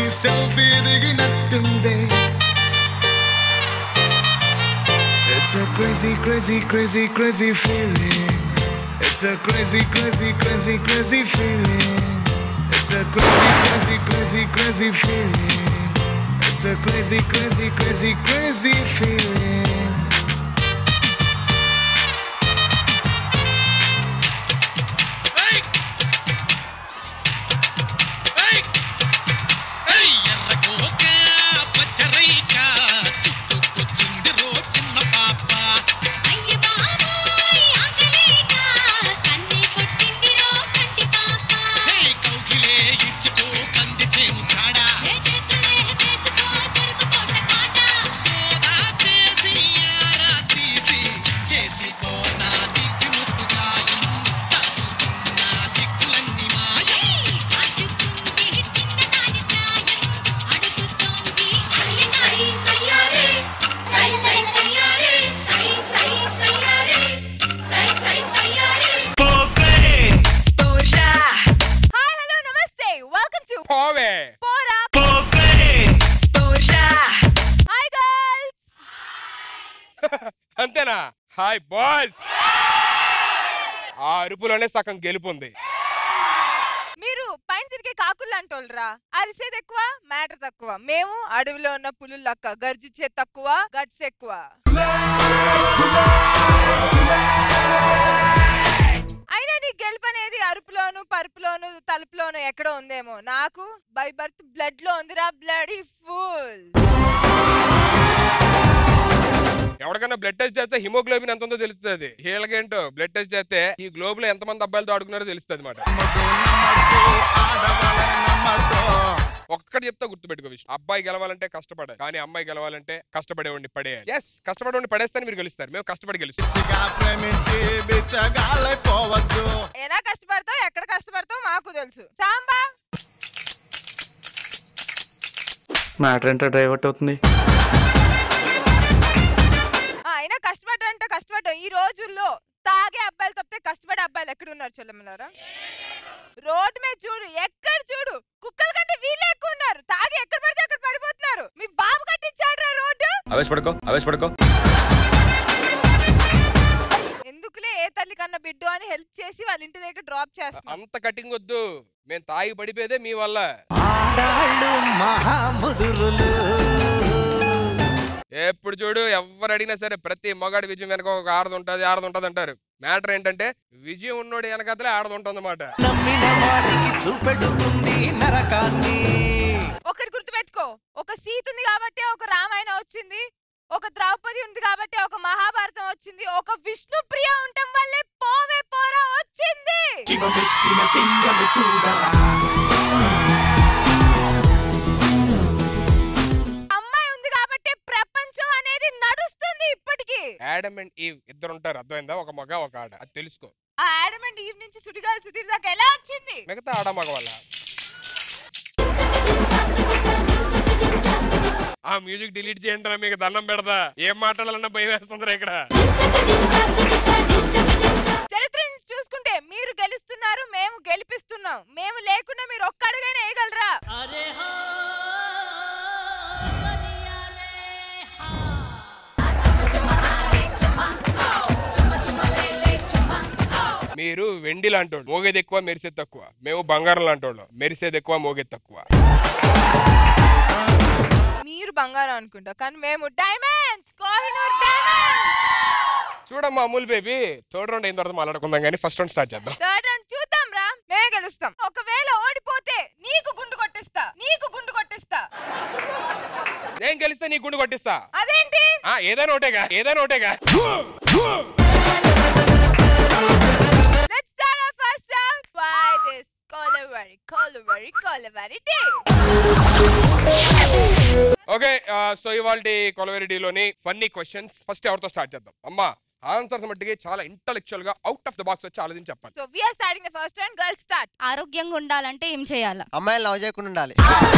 Selfie దిగినట్టుంది It's a crazy, crazy, crazy, crazy feeling. It's a crazy, crazy, crazy, crazy feeling. It's a crazy, crazy, crazy, crazy feeling. It's a crazy, crazy, crazy, crazy feeling. ఎర్రకోక పచ్చరైక చుట్టుకొచ్చింది రో చిన్న పాప అయ్య బాబోయ్ ఆకలేక కన్నే కొట్టిందిరో కంటి పాప హే కౌగిలే ఇచ్చుకో కంది చేను చాడా ఏ చేతులే చేసుకో చెరుకు తోట కాట సోదా చేసి యారా తీసి చేసి పోనాది ముత్తు గాయం దాచుకున్న సిక్కులన్నీ మాయం ఏయ్ కాచుకుంది చిన్నదాని చాయం అడుగుతోంది సై సై సయ్యారే సై సై సయ్యారే సై సై సయ్యారే సై సై సయ్యారే పోరా హాయ్ హలో నమస్తే వెల్కమ్ టు పోవే పోరా పోరా హాయ్ గర్ల్స్ అంతేనా హాయ్ బాస్ ఆ అరుపులోనే సగం గెలుపుంది మీరు పైన తిరిగే కాకులు అంటోళ్ళరా అరిసేది ఎక్కువ మ్యాటర్ తక్కువ మేము అడవిలో ఉన్న పులులు లక్క గర్జించే తక్కువ గట్స్ ఎక్కువ అయినా నీ గెలుపు అనేది అరుపులోను పరుపులోను తలుపులోను ఎక్కడో ఉందేమో నాకు బై బర్త్ బ్లడ్ లో ఉందిరా బ్లడ్ ఫుల్ ఎవరికైనా బ్లడ్ టెస్ట్ చేస్తే హిమోగ్లోబిన్ ఎంత ఉందో తెలుస్తుంది వీళ్ళకేంటో బ్లడ్ టెస్ట్ చేస్తే ఈ గ్లోబ్ లో ఎంత మంది అబ్బాయిలతో ఆడుకున్నారో తెలుస్తుంది అనమాట ఒక్కటి చెప్తా గుర్తుపెట్టుకో విషయం అబ్బాయి గెలవాలంటే కష్టపడాలి కానీ అమ్మాయి గెలవాలంటే కష్టపడేవాడిని పడేయాలి ఎస్ కష్టపడేవాడిని పడేస్తే మీరు గెలుస్తారు మేము కష్టపడి గెలుస్తాం ప్రేమించి బిచ్చగాలైపోవద్దు ఎలా కష్టపడతావు ఎక్కడ కష్టపడతావు మాకు తెలుసు సాంబా మ్యాటర్ ఏంటో డైవర్ట్ అవుతుంది ఆ, అయినా కష్టపడ్డంటే కష్టపడ్డాం ఈ రోజుల్లో తాగే అబ్బాయిలు తప్పితే కష్టపడే అబ్బాయిలు ఎక్కడ ఉన్నారు చెల్లెమ్మలారా రోడ్డు మీద చూడు ఎక్కడ చూడు కుక్కల కంటే వీళ్ళే ఎక్కువ ఉన్నారు తాగి ఎక్కడ పడితే అక్కడ పడిపోతున్నారు మీ బాబు కట్టించాడు రోడ్డు ఆవేశపడుకో ఆవేశపడుకో ఎందుకులే ఏ తల్లి కన్నా బిడ్డు అని హెల్ప్ చేసి వాళ్ళ ఇంటి దగ్గర డ్రాప్ చేస్తాం అంత కటింగ్ వద్దు మేము తాగి పడిపోయేదే మీ వల్ల ఆడాళ్ళు మహాముదురులు ఎప్పుడు చూడు ఎవరు అడిగినా సరే ప్రతి మగాడి విజయం వెనక ఒక ఆడది ఉంటుంది ఆడది ఉంటుంది అంటారు మ్యాటర్ ఏంటంటే విజయం ఉన్నోడు వెనకతలే ఆడది ఉంటుంది అన్నమాట నమ్మిన వారికి చూపెడుతుంది నరకాన్ని ఒకటి గుర్తుపెట్టుకో ఒక సీత ఉంది కాబట్టి ఒక రామాయణం వచ్చింది ఒక ద్రౌపది ఉంది కాబట్టి ఒక మహాభారతం వచ్చింది ఒక విష్ణు ప్రియ ఉండటం వల్లే పోవే పోరా వచ్చింది అమ్మాయి ఉంది కాబట్టి ప్రపంచం అనేది నడుస్తుంది ఇప్పటికి యాడమ్ అండ్ ఈవ్ ఇద్దరు ఉంటారు అర్థమైందా ఒక మగ ఒక ఆడ అది తెలుసుకో ఆ ఆడమ్ అండ్ ఈవ్ నుంచి సుడిగాలి సుధీర్ దాకా ఎలా వచ్చింది మిగతా ఆడ మగ వల్ల ఆ మ్యూజిక్ డిలీట్ చేయండి రా మీకు దండం పెడతా ఏం మాట్లాడాలన్నా భయం వేస్తుందిరా ఇక్కడ చరిత్ర నుంచి చూసుకుంటే మీరు గెలుస్తున్నారు మేము గెలిపిస్తున్నాం మేము లేకుండా మీరు ఒక్క అడుగైనా వేయగలరా మీరు వెండి లాంటి మోగేది ఎక్కువ మెరిసేది తక్కువ మేము బంగారం లాంటి వాళ్ళం మెరిసేది ఎక్కువ మోగేది తక్కువ మీరు బంగారం అనుకుంటా కానీ మేము డైమండ్స్ కోహినూర్ డైమండ్స్ చూడమ్మా అమూల్ బేబీ థర్డ్ రౌండ్ అయిన తర్వాత మాట్లాడుకుందాం కానీ ఫస్ట్ రౌండ్ స్టార్ట్ చేద్దాం థర్డ్ రౌండ్ చూద్దాం రా మేమే గెలుస్తాం ఒకవేళ ఓడిపోతే నీకు గుండు కొట్టిస్తా నీకు గుండు కొట్టిస్తా నేను గెలిస్తే నీ గుండు కొట్టిస్తా అదేంటి ఆ ఏదైనా ఒకటేగా ఏదైనా ఒకటేగా let's start our first round by this Kolaveri Kolaveri Kolaveri డే ఓకే సో ఇవాళ కొలవెరిటీలోని ఫన్నీ క్వశ్చన్స్ ఫస్ట్ ఎవరితో స్టార్ట్ చేద్దాం అమ్మా ఆన్సర్స్ మట్టికి చాలా ఇంటలెక్చువల్ గా అవుట్ ఆఫ్ ద బాక్స్ వచ్చి ఆలోచించి చెప్పండి so we are starting the first round girls start ఆరోగ్యంగా ఉండాలంటే ఏం చేయాలా అమ్మాయిలు లవ్ చేయకుండా ఉండాలి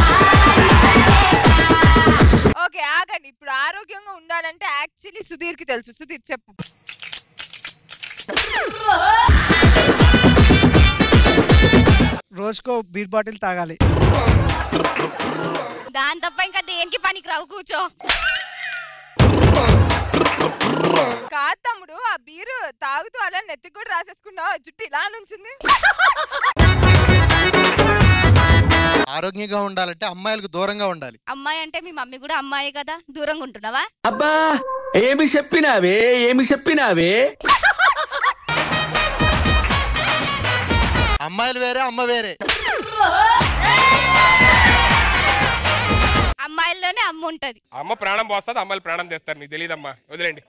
ఓకే ఆగండి ఇప్పుడు ఆరోగ్యంగా ఉండాలంటే యాక్చువల్లీ సుధీర్ కి తెలుసు సుధీర్ చెప్పు రోజు రోజుకో బీర్ బాటిల్ తాగాలి దాని తప్ప ఇంకా దేనికి పనికి రావు కూర్చో కాదు తమ్ముడు ఆ బీరు తాగుతూ అలా నెత్తికి కూడా రాసేసుకున్నావు జుట్టు ఇలా నుంచింది ఆరోగ్యంగా ఉండాలంటే అమ్మాయిలకు దూరంగా ఉండాలి అమ్మాయి అంటే మీ మమ్మీ కూడా అమ్మాయి కదా దూరంగా ఉంటున్నావా అబ్బా ఏమి చెప్పినావే ఏమి చెప్పినావే అమ్మాయిలు వేరే అమ్మ వేరే అమ్మాయిల్లోనే అమ్మ ఉంటది అమ్మ ప్రాణం పోస్తుంది అమ్మాయిలు ప్రాణం తెస్తారు నీకు తెలియదమ్మా వదిలేండి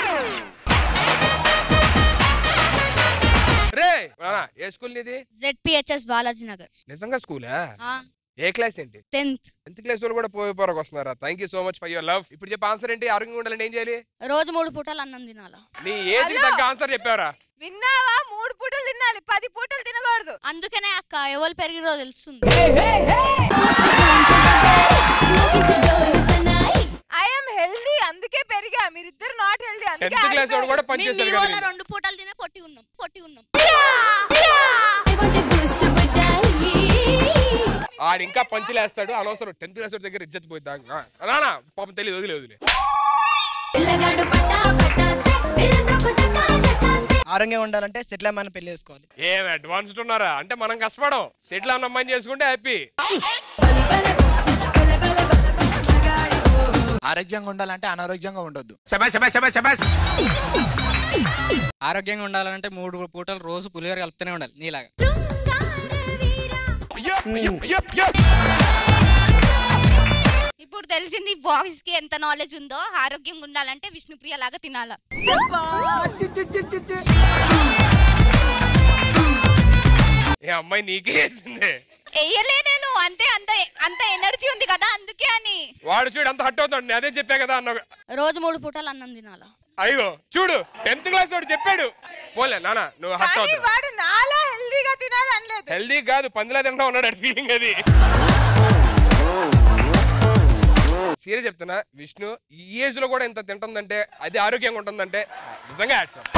రే నానా, ఏ స్కూల్ నీది జెడ్పిహెచ్ఎస్ బాలాజీ నగర్ నిజంగా స్కూలా ఏ క్లాస్ ఏంటి టెన్త్ టెన్త్ క్లాస్ వాళ్ళు కూడా పోయే పోరకు వస్తున్నారా thank you so much for your love ఇప్పుడు చెప్పి ఆన్సర్ ఏంటి ఆరోగ్యంగా ఉండాలంటే ఏం చేయాలి రోజు మూడు పూటలు అన్నం తినాలా నీ ఏజ్ హలో. తగ్గ ఆన్సర్ చెప్పారా విన్నావా మూడు పూటలు తినాలి పది పూటలు తినకూడదు అందుకనే అక్క ఎవరు పెరిగిరో తెలుస్తుంది ఐఎమ్ హెల్దీ అందుకే పెరిగా మీరిద్దరు నాట్ హెల్దీ అందుకే టెన్త్ క్లాస్ వాడు కూడా మీ- మీ పనిచేశారు వాళ్ళ కదా రెండు పూటలు తినే పొట్టి ఉన్నాం పొట్టి ఉన్నాం ఆడు ఇంకా పంచులేస్తాడు అనవసరం టెన్త్ క్లాస్ వాడి దగ్గర ఇజ్జత్ పోయి దాకా రానా పాపం తెలియదు వదిలే వదిలే ఆరోగ్యంగా ఉండాలంటే సెటిల్ అమ్మాయిని పెళ్లి చేసుకోవాలి ఏం అడ్వాన్స్డ్ ఉన్నారా అంటే మనం కష్టపడం సెటిల్ అన్న అమ్మాయిని చేసుకుంటే హ్యాపీ ఆరోగ్యంగా ఉండాలంటే అనారోగ్యంగా ఉండొద్దు ఆరోగ్యంగా ఉండాలంటే మూడు పూటలు రోజు పులిహోర కలుపుతూనే ఉండాలి నీలాగా ఇప్పుడు తెలిసింది బాయ్స్ కి ఎంత నాలెడ్జ్ ఉందో ఆరోగ్యంగా ఉండాలంటే విష్ణుప్రియ లాగా తినాలా ఏ అమ్మాయి నీకే వేసిందే వెయ్యలే నేను అంతే అంత అంత ఎనర్జీ ఉంది కదా అందుకే అని వాడు చూడు అంత హట్ అవుతాడు నేను అదే చెప్పా కదా అన్న రోజు మూడు పూటలు అన్నం తినాలా అయ్యో చూడు టెన్త్ క్లాస్ వాడు చెప్పాడు పోలే నానా నువ్వు హట్ కానీ అవుతావు వాడు నాలా హెల్దీగా తినాలి అనలేదు హెల్దీ కాదు పందిలా తింటా ఉన్నాడు ఫీలింగ్ అది సీరియస్ చెప్తున్నా విష్ణు ఈ ఏజ్ లో కూడా ఇంత తింటుందంటే అది ఆరోగ్యంగా ఉంటుందంటే నిజంగా hats off.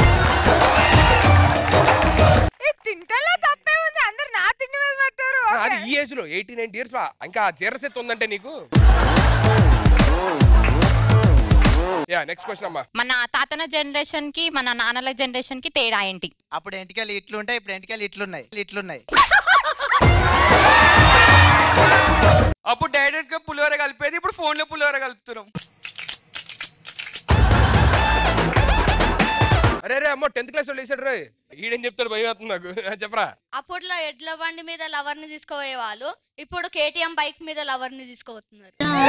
ఏ తింటలో తప్పే ఉంది అందరు నా తిండి మీద పట్టారు ఆ, అది ఈ ఏజ్ లో ఎయిటీ నైన్టీ ఇయర్స్ ఇంకా జీరసెత్ ఉందంటే నీకు యా నెక్స్ట్ క్వశ్చన్ అమ్మా మన తాతన జనరేషన్ కి మన నాన్నల జనరేషన్ కి తేడా ఏంటి అప్పుడు ఎంటికలు ఇట్లుంటాయి ఇప్పుడు ఎంటికలు ఇట్లున్నాయి ఇట్లున్నాయి అప్పుడు డైరెక్ట్ గా పులిహోర కలిపేది ఇప్పుడు ఫోన్ లో పులిహోర కలుపుతున్నాం అరే రే అమ్మో టెన్త్ క్లాస్ వాళ్ళు వేసాడు రే ఈడేం చెప్తాడు భయం వేస్తుంది నాకు చెప్పరా అప్పట్లో ఎడ్ల బండి మీద లవర్ ని తీసుకుపోయే వాళ్ళు ఇప్పుడు కేటీఎం బైక్ మీద లవర్ ని తీసుకుపోతున్నారు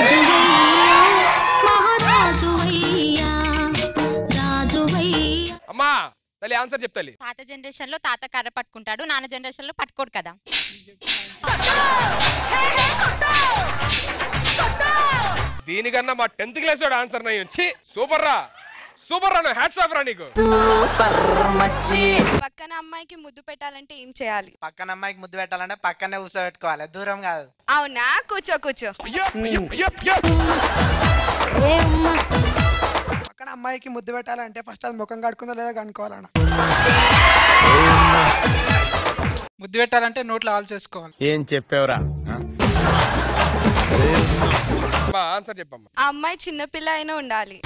అమ్మా తల్లి ఆన్సర్ చెప్తాలి తాత జనరేషన్ లో తాత కర్ర పట్టుకుంటాడు నాన్న జనరేషన్ లో పట్టుకోడు కదా దీనికన్నా మా టెన్త్ క్లాస్ వాడు ఆన్సర్ నయ్యి వచ్చి సూపర్ రా సూపర్ రా హ్యాట్స్ ఆఫ్ రా నీకు పక్కన అమ్మాయికి ముద్దు పెట్టాలంటే ఏం చేయాలి పక్కన అమ్మాయికి ముద్దు పెట్టాలంటే పక్కనే కూర్చోబెట్టుకోవాలి దూరం కాదు అవునా కూర్చో కూర్చో పక్కన అమ్మాయికి ముద్దు పెట్టాలంటే ఫస్ట్ అది ముఖం కడుకుందో లేదో కనుక్కోవాలన్న ముద్దు పెట్టాలంటే నోట్లో ఆల్ చేసుకోవాలి ఏం చెప్పావురా అమ్మా ఆన్సర్ చెప్పమ్మా ఆ అమ్మాయి చిన్నపిల్ల అయినా ఉండాలి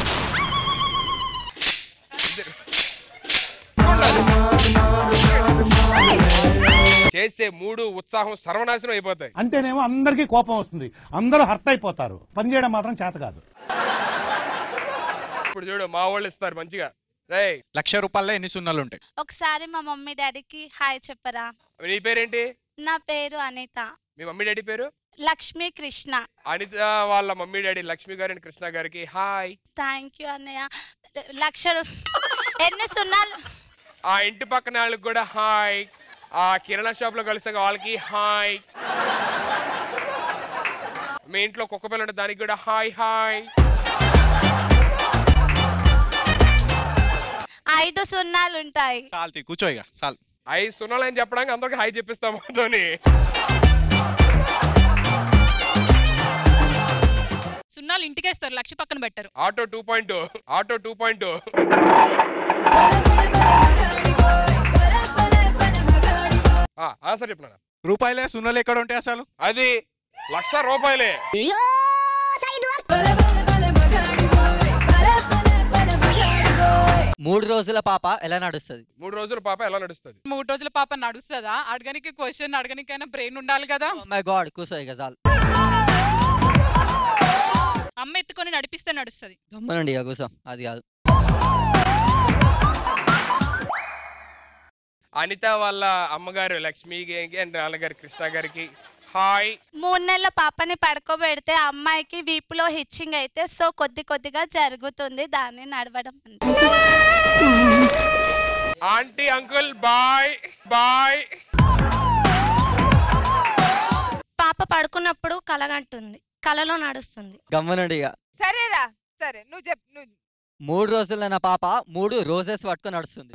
చేసే మూడు ఉత్సాహం సర్వనాశనం అయిపోతాయి అంటేనేమో అందరికీ కోపం వస్తుంది అందరూ హర్ట్ అయిపోతారు పని చేయడం మాత్రం చేత కాదు ఇప్పుడు చూడు మా వాళ్ళు ఇస్తారు మంచిగా రేయ్ లక్ష రూపాయల్లో ఎన్ని సున్నాలు ఉంటాయి ఒకసారి మా మమ్మీ డాడీకి హాయ్ చెప్పరా నీ పేరేంటి నా పేరు అనిత మీ మమ్మీ డాడీ పేరు లక్ష్మీ కృష్ణ అనిత వాళ్ళ మమ్మీ డాడీ లక్ష్మి గారి అండ్ కృష్ణ గారికి హాయ్ థ్యాంక్ యూ అన్నయ్య లక్ష రూ- ఎన్ని సున్నాలు ఆ ఇంటి పక్కన వాళ్ళకి కూడా హాయ్ ఆ కిరాణా షాప్ లో కలిసే వాళ్ళకి హాయ్ మీ ఇంట్లో కుక్క పిల్ల ఉంటే దానికి కూడా హాయ్ హాయ్ ఐదు సున్నాలు ఉంటాయి చాలు కూర్చో ఇక చాలు ఐదు సున్నాలు అని చెప్పడానికి అందరికి హాయ్ చెప్పిస్తాం మాతోని సున్నాలు ఇంటికేస్తారు లక్ష పక్కన పెట్టరు auto two point auto two point answer చెప్పినా రూపాయలే సున్నలు ఎక్కడ ఉంటాయి అసలు అది లక్ష రూపాయలే మూడు రోజుల పాప ఎలా నడుస్తుంది మూడు రోజుల పాప ఎలా నడుస్తుంది మూడు రోజుల పాప నడుస్తుందా అడగనికి క్వశ్చన్ అడగనికైనా బ్రెయిన్ ఉండాలి కదా మై గాడ్ కూసో ఇక చాలు అమ్మ ఎత్తుకొని నడిపిస్తే నడుస్తుంది గమ్మనండి ఇక కూసో అది కాదు అనిత వాళ్ళ అమ్మగారు లక్ష్మికి అండ్ నాన్నగారు కృష్ణ గారికి హాయ్ మూడు నెలల పాపని పడుకోబెడితే అమ్మాయికి వీపులో హిచ్చింగ్ అయితే సో కొద్ది కొద్దిగా జరుగుతుంది దాన్ని నడవడం అంటారు. ఆంటీ అంకుల్ బాయ్ బాయ్ పాప పడుకున్నప్పుడు కలగంటుంది కలలో నడుస్తుంది గమ్మనండి ఇక సరేరా సరే నువ్వు చెప్పు నువ్వు మూడు రోజుల నా పాప మూడు రోజెస్ పట్టుకొని నడుస్తుంది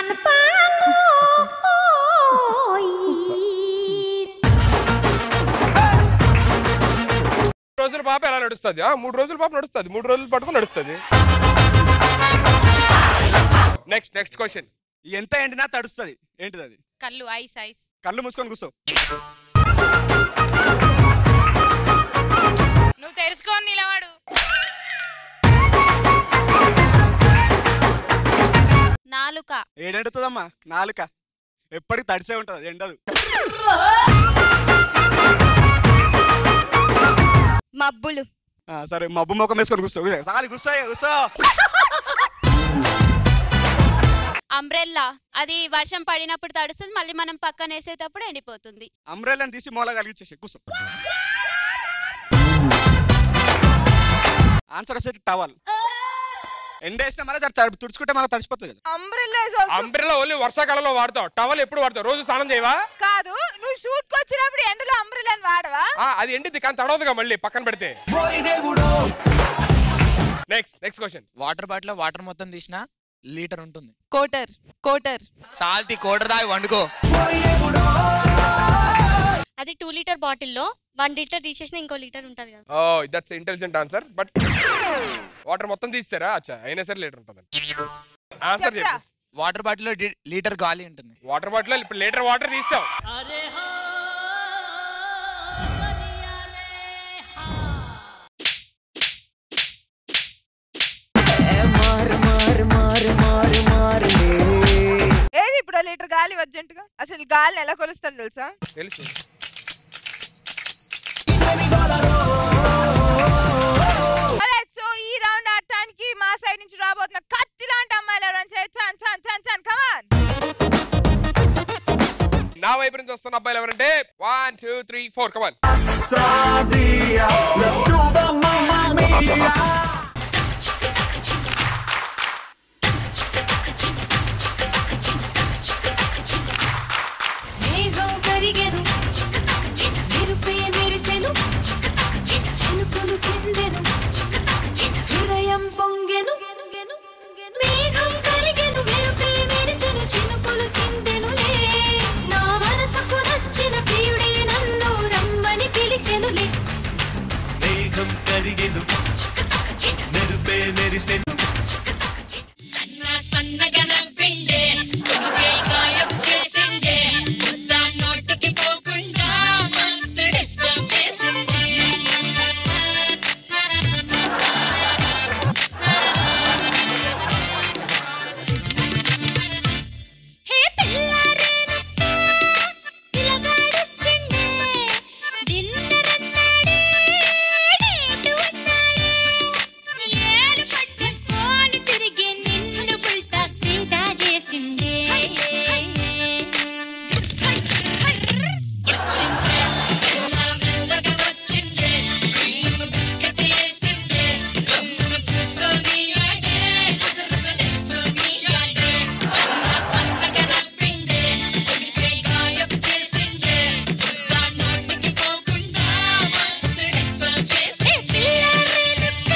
మూడు రోజుల పాప ఎలా నడుస్తుంది ఆ, మూడు రోజుల పాప నడుస్తుంది మూడు రోజులు పట్టుకుని నడుస్తుంది నెక్స్ట్ నెక్స్ట్ క్వశ్చన్ ఎంత ఎండినా తడుస్తుంది ఏంటిది అది కళ్ళు ఐస్ ఐస్ కళ్ళు మూసుకొని కూర్చో నువ్వు తెరుచుకొని నిలవాడు నాలుక ఏడెండుతుందమ్మా నాలుక ఎప్పటికి తడిసే ఉంటుంది అది ఎండదు మబ్బులు ఆ, సరే మబ్బు ముఖం వేసుకొని కూర్చో సాలి కూర్చో కూర్చో అంబ్రెల్లా అది వర్షం పడినప్పుడు తడుస్తుంది మళ్ళీ మనం పక్కన వేసేటప్పుడు ఎండిపోతుంది అంబ్రెల్లాని తీసి మూల కలిగించేసి కూర్చో ఆన్సర్ వచ్చేసి టవల్ ఎండేసిన మళ్ళీ జర తుడుచుకుంటే మళ్ళీ తడిచిపోతుంది కదా అంబ్రెల్లా అంబ్రెల్లా ఓన్లీ వర్షాకాలంలో వాడతావు టవల్ ఎప్పుడు వాడతావు రోజు స్నానం చేయవా కాదు నువ్వు షూట్ కి వచ్చినప్పుడు ఎండలో అంబ్రెల్లాని వాడవా ఆ, అది ఎండిద్ది కానీ తడవదుగా మళ్ళీ పక్కన పెడితే next next question water bottle water మొత్తం తీసిన లీటర్ ఉంటుంది కోటర్ కోటర్ సాల్తి కోటర్ దాగి వండుకో అది టూ లీటర్ బాటిల్లో వన్ లీటర్ తీసేసిన ఇంకో లీటర్ ఉంటుంది కదా ఓ that's intelligent answer but water మొత్తం తీస్తారా అచ్చా అయినా సరే లీటర్ ఉంటుంది ఆన్సర్ చెప్పు వాటర్ బాటిల్ లీటర్ గాలి ఉంటుంది వాటర్ బాటిల్ ఇప్పుడు లీటర్ వాటర్ తీస్తావు ఏది ఇప్పుడు ఆ లీటర్ గాలి అర్జెంటుగా అసలు గాలిని ఎలా కొలుస్తారు తెలుసా తెలుసు సో ఈ రౌండ్ ఆడటానికి మా సైడ్ నుంచి రాబోతున్న కత్తి లాంటి అమ్మాయిలు ఎవరైనా చేయ చాన్ చాన్ చాన్ చాన్ కమాన్ నా వైపు నుంచి వస్తున్న అబ్బాయిలు ఎవరంటే one two three four come on మేఘం కరిగెను మెరుపే మెరిసెను చినుకులు చిందెను హృదయం పొంగెను మేఘం కరిగెను మెరుపే మెరిసెను చినుకులు చిందెనులే నా మనసుకు నచ్చిన ప్రియుడే నన్ను రమ్మని పిలిచెనులే మేఘం కరిగెను మెరుపే మెరిసెను సన్న సన్నగా నవ్విండే కొడుకే గాయం చేసిండే ముద్ద నోటికి పోకుండా మస్తు డిస్టర్బ్ చేసిండే హే పిల్లారేనప్ప పిల్లగాడొచ్చిండే డిన్నర్ అన్నాడే డేటు అన్నాడే ఏడు పట్టుకోలు తిరిగి నిన్ను పుల్టా సీదా చేసిందే వచ్చిందే మెల్ల మెల్లగా వచ్చిందే క్రీమ్ బిస్కెట్ వేసిందే గమ్మున కూసోని ఆడే కుదురుగా నిల్చోని ఆడే సన్న సన్నగా నవ్విందే కొడికే గాయం చేసిందే ముద్ద నోటికి పోకుండా మస్తు డిస్టర్బ్ చేసి పిల్లారేనప్ప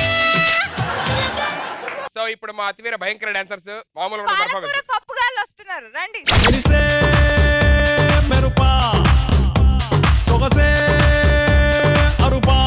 సో ఇప్పుడు మా అతివీర భయంకర డాన్సర్స్ మామూలు పర్ఫార్మెన్స్ పప్పు గాళ్ళు వస్తున్నారు రండి మెరుపా సొగసే అరుపా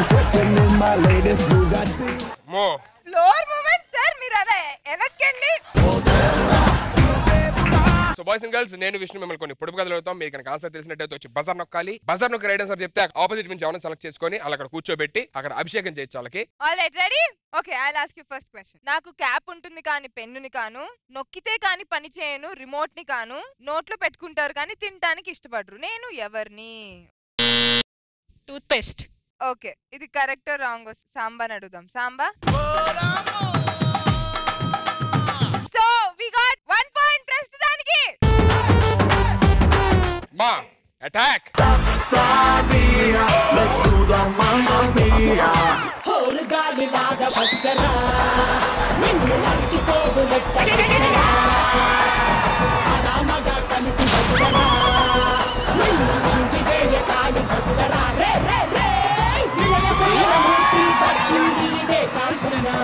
tripping in my latest Bugatti. మో ఫ్లోర్ మూమెంట్ సార్ మీరు అలా వెనక్కండి సో బాయ్స్ అండ్ గర్ల్స్ నేను విష్ణు మిమ్మల్ని కొన్ని పొడుపు కథలు అవుతాం మీకు కనుక ఆన్సర్ తెలిసినట్టయితే వచ్చి బజార్ నొక్కాలి బజార్ నొక్క రైడర్ సార్ చెప్తే ఆపోజిట్ నుంచి ఎవరైనా సెలెక్ట్ చేసుకొని అలా అక్కడ కూర్చోబెట్టి అక్కడ అభిషేకం చేయొచ్చు వాళ్ళకి all right ready okay I ask you first question నాకు క్యాప్ ఉంటుంది కానీ పెన్నుని కాను నొక్కితే కానీ పని చేయను రిమోట్ ని కాను నోట్లో పెట్టుకుంటారు కానీ తినడానికి ఇష్టపడరు నేను ఎవరిని టూత్ పేస్ట్ ఓకే ఇది కరెక్ట్ రాంగ్ సాంబాని అడుగుదాం Samba so we got one point ప్రస్తుతానికి మా attack Let's do the mamma mia. గాలిలాగా వచ్చరా నిన్ను నరికి పోగులెట్ట వచ్చరా అనామగా కలిసి వచ్చరా నిన్ను మింగి వేయ కాడి వచ్చరా రే రే రే విలయ ప్రియమూర్తి వచ్చింది ఇదే కాంచనా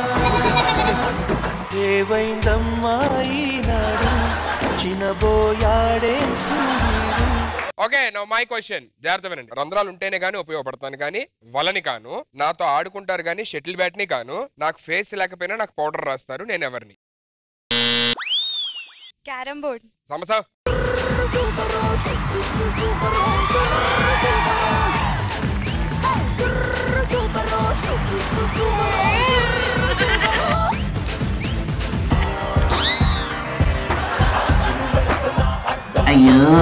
ఏవైందమ్మా ఈనాడు చినబోయాడే సూర్యుడు ఓకే నా మై క్వశ్చన్ జాగ్రత్త వినండి రంధ్రాలు ఉంటేనే గానీ ఉపయోగపడతాను కానీ వలని కాను నాతో ఆడుకుంటారు కానీ షటిల్ బ్యాట్ ని కాను నాకు ఫేస్ లేకపోయినా నాకు పౌడర్ రాస్తారు నేను ఎవరిని క్యారమ్ బోర్డ్ సమసా అయ్యో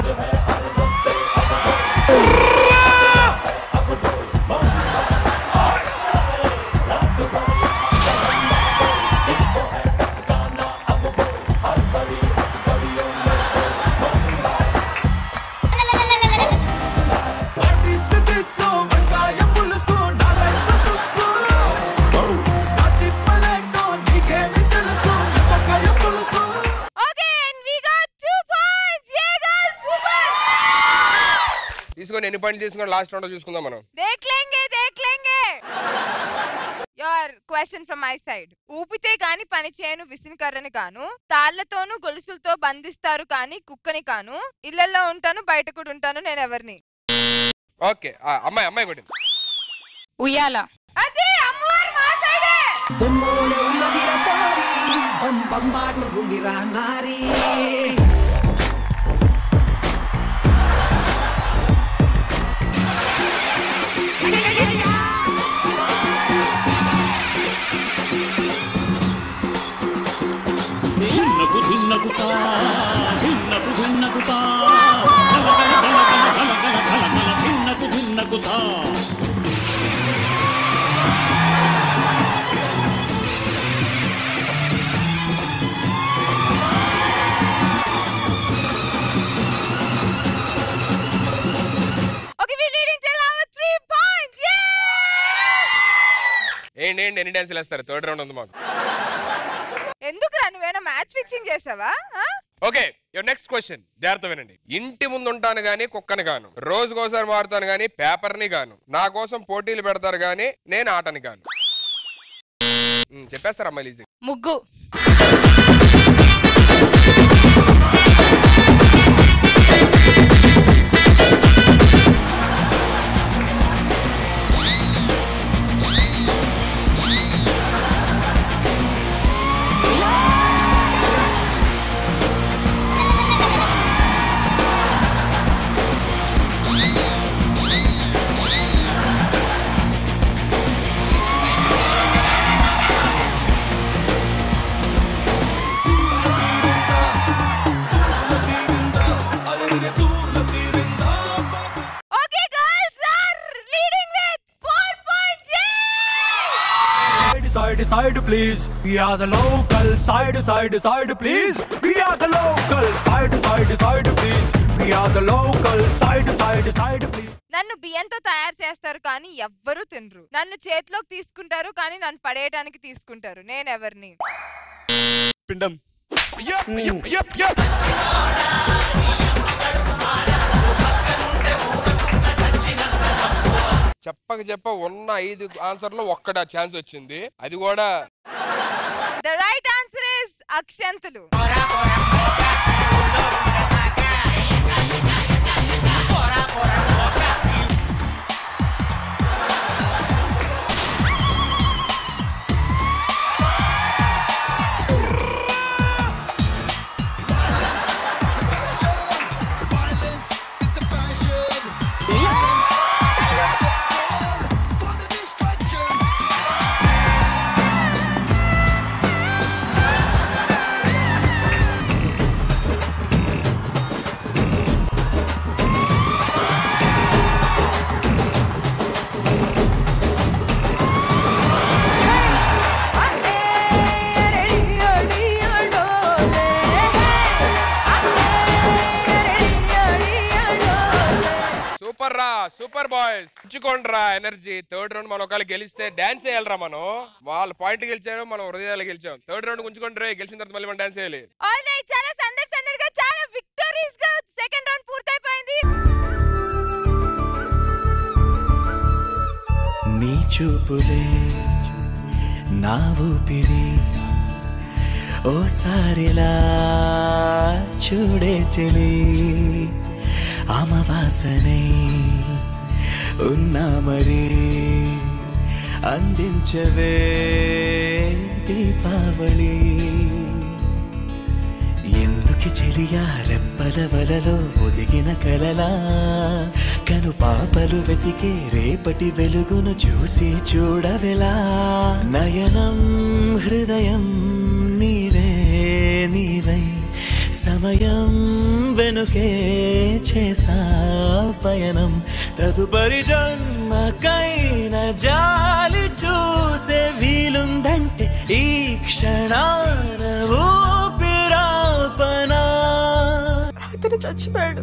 okay and we got 2 points యే గర్ల్స్ సూపర్ తీసుకొని ఎన్ని పాయింట్లు తీసుకుని లాస్ట్ రౌండ్ చూసుకుందాం మనం దేఖ్ లేంగే దేఖ్ లేంగే your question from my side ఊపితే కాని పని చేయను విసిని కర్రని కాను తాళ్లతోనూ గొలుసులతో బంధిస్తారు కానీ కుక్కని కాను ఇళ్లలో ఉంటాను బయట కూడా ఉంటాను నేను ఎవరిని ఓకే ఆ, అమ్మాయి అమ్మాయి కొట్టింది ఉయ్యాల అదే అమ్మవారు మా సైడే బొమ్మోలే ఉన్నదిరా పారి బం బంబాట్లు ఉందిరా నారీ భిన్నకు భిన్నకుతా భిన్నకు భిన్నకుతా గల గల గల గల గల గల గల భిన్నకు భిన్నకుతా okay we leading till our 3 points యే ఏంటి ఏంటి ఎన్ని డాన్సులు వేస్తారు థర్డ్ రౌండ్ ఉంది మాకు ఎందుకు రా నువ్వేనా మ్యాచ్ ఫిక్సింగ్ చేసావా ఆ? ఓకే యువర్ నెక్స్ట్ క్వశ్చన్ జాగ్రత్త వినండి ఇంటి ముందు ఉంటాను గానీ కుక్కని గాను రోజుకోసారి మారుతాను గానీ పేపర్ని గాను నా కోసం పోటీలు పెడతారు గానీ నేను ఆటని గాను ఉమ్, చెప్పేస్తారు అమ్మాయి ఈజీ ముగ్గు okay girls are leading with 4 points యే Side, side, please. We are the local. Side, side, side, please. We are the local. Side, side, side, please. We are the local. Side, side, side, please. నన్ను బియ్యంతో తయారు చేస్తారు కానీ ఎవ్వరూ తినరు నన్ను చేతిలోకి తీసుకుంటారు కానీ నన్ను పడేయడానికి తీసుకుంటారు నేను ఎవరిని పిండం చెప్పక చెప్ప ఉన్న ఐదు ఆన్సర్ లో ఒక్కడ ఛాన్స్ వచ్చింది అది కూడా ద రైట్ ఆన్సర్ ఇస్ అక్షంతులు సూపర్ రా సూపర్ బాయ్స్ ఇచ్చుకోండిరా ఎనర్జీ థర్డ్ రౌండ్ మనం ఒకవేళ గెలిస్తే డాన్స్ చేయాలరా మనం వాళ్ళ పాయింట్ గెలిచారు మనం హృదయాలు గెలిచాం థర్డ్ రౌండ్ ఉంచుకోండి రే గెలిచిన తర్వాత మళ్ళీ మనం డాన్స్ చేయాలి ఆల్ రైట్ చాలా సందడి సందడిగా చాలా విక్టోరీస్ గా సెకండ్ రౌండ్ పూర్తయిపోయింది నీ చూపులే నా ఊపిరి ఓసారిలా చూడే చెలి అమవాసనే ఉన్నా మరి అందించవే దీపావళి ఎందుకి చెలియా రెప్పల వలలో ఒదిగిన కలలా కను పాపలు వెతికే రేపటి వెలుగును చూసి చూడవెలా నయనం హృదయం నీవే నీవై సమయం వెనుకే చేసా పయనం తదుపరి జన్మకైన జాలి చూసే వీలుందంటే ఈ క్షణాన ఊపిరాపనా అతను చచ్చిపోయాడు